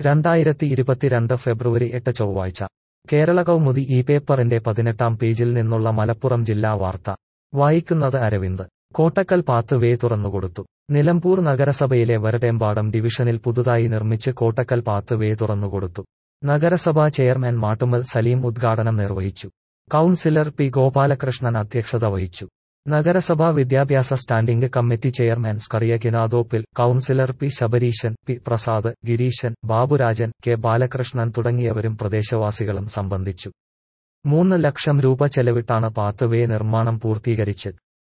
രണ്ടായിരത്തി ഇരുപത്തിരണ്ട് ഫെബ്രുവരി എട്ട് ചൊവ്വാഴ്ച കേരള കൗമുദി ഈ പേപ്പറിന്റെ പതിനെട്ടാം പേജിൽ നിന്നുള്ള മലപ്പുറം ജില്ലാ വാർത്ത വായിക്കുന്നത് അരവിന്ദ് കോട്ടക്കൽ പാത്ത് വേ തുറന്നുകൊടുത്തു നിലമ്പൂർ നഗരസഭയിലെ വരടേമ്പാടം ഡിവിഷനിൽ പുതുതായി നിർമ്മിച്ച് കോട്ടക്കൽ പാത്ത് വേ തുറന്നുകൊടുത്തു നഗരസഭാ ചെയർമാൻ മാട്ടുമ്മൽ സലീം ഉദ്ഘാടനം നിർവഹിച്ചു കൗൺസിലർ പി ഗോപാലകൃഷ്ണൻ അധ്യക്ഷത വഹിച്ചു നഗരസഭാ വിദ്യാഭ്യാസ standing committee chairman Scaria Kinadoppil councillor P Shabareeshan P Prasad Gireeshan Baburajan K Balakrishnan തുടങ്ങിയവരും പ്രദേശവാസികളും സംബന്ധിച്ചു മൂന്ന് ലക്ഷം രൂപ ചെലവിട്ടാണ് പാത്ത് വേ നിർമ്മാണം പൂർത്തീകരിച്ചത്